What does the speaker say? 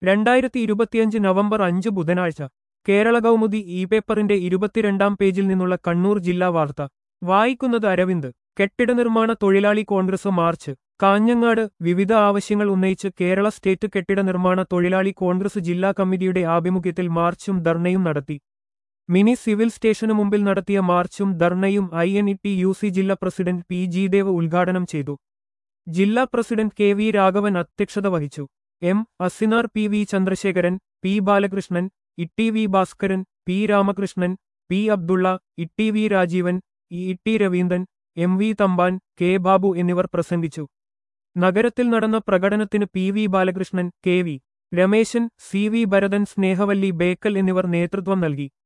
രണ്ടായിരത്തി ഇരുപത്തിയഞ്ച് നവംബർ അഞ്ച് ബുധനാഴ്ച കേരള കൗമുദി ഇ പേപ്പറിന്റെ ഇരുപത്തിരണ്ടാം പേജിൽ നിന്നുള്ള കണ്ണൂർ ജില്ലാ വാർത്ത വായിക്കുന്നത് അരവിന്ദ് കെട്ടിട നിർമ്മാണ തൊഴിലാളി കോൺഗ്രസ് മാർച്ച് കാഞ്ഞങ്ങാട് വിവിധ ആവശ്യങ്ങൾ ഉന്നയിച്ച് കേരള സ്റ്റേറ്റ് കെട്ടിട നിർമ്മാണ തൊഴിലാളി കോൺഗ്രസ് ജില്ലാ കമ്മിറ്റിയുടെ ആഭിമുഖ്യത്തിൽ മാർച്ചും ധർണയും നടത്തി മിനി സിവിൽ സ്റ്റേഷനു മുമ്പിൽ നടത്തിയ മാർച്ചും ധർണയും I N T U C സി ജില്ലാ പ്രസിഡന്റ് പി ജി ദേവ് ഉദ്ഘാടനം ചെയ്തു ജില്ലാ പ്രസിഡന്റ് കെ വി രാഘവൻ അധ്യക്ഷത വഹിച്ചു M Asinar P V Chandrasekharan P Balakrishnan Itty V Bhaskaran P Ramakrishnan P Abdulla Itty V Rajeevan E T Raveendran M V Thampan K Babu എന്നിവർ പ്രസംഗിച്ചു നഗരത്തിൽ നടന്ന പ്രകടനത്തിന് P V Balakrishnan K V Rameshan C V Bharathan Snehavalli Bekal എന്നിവർ നേതൃത്വം നൽകി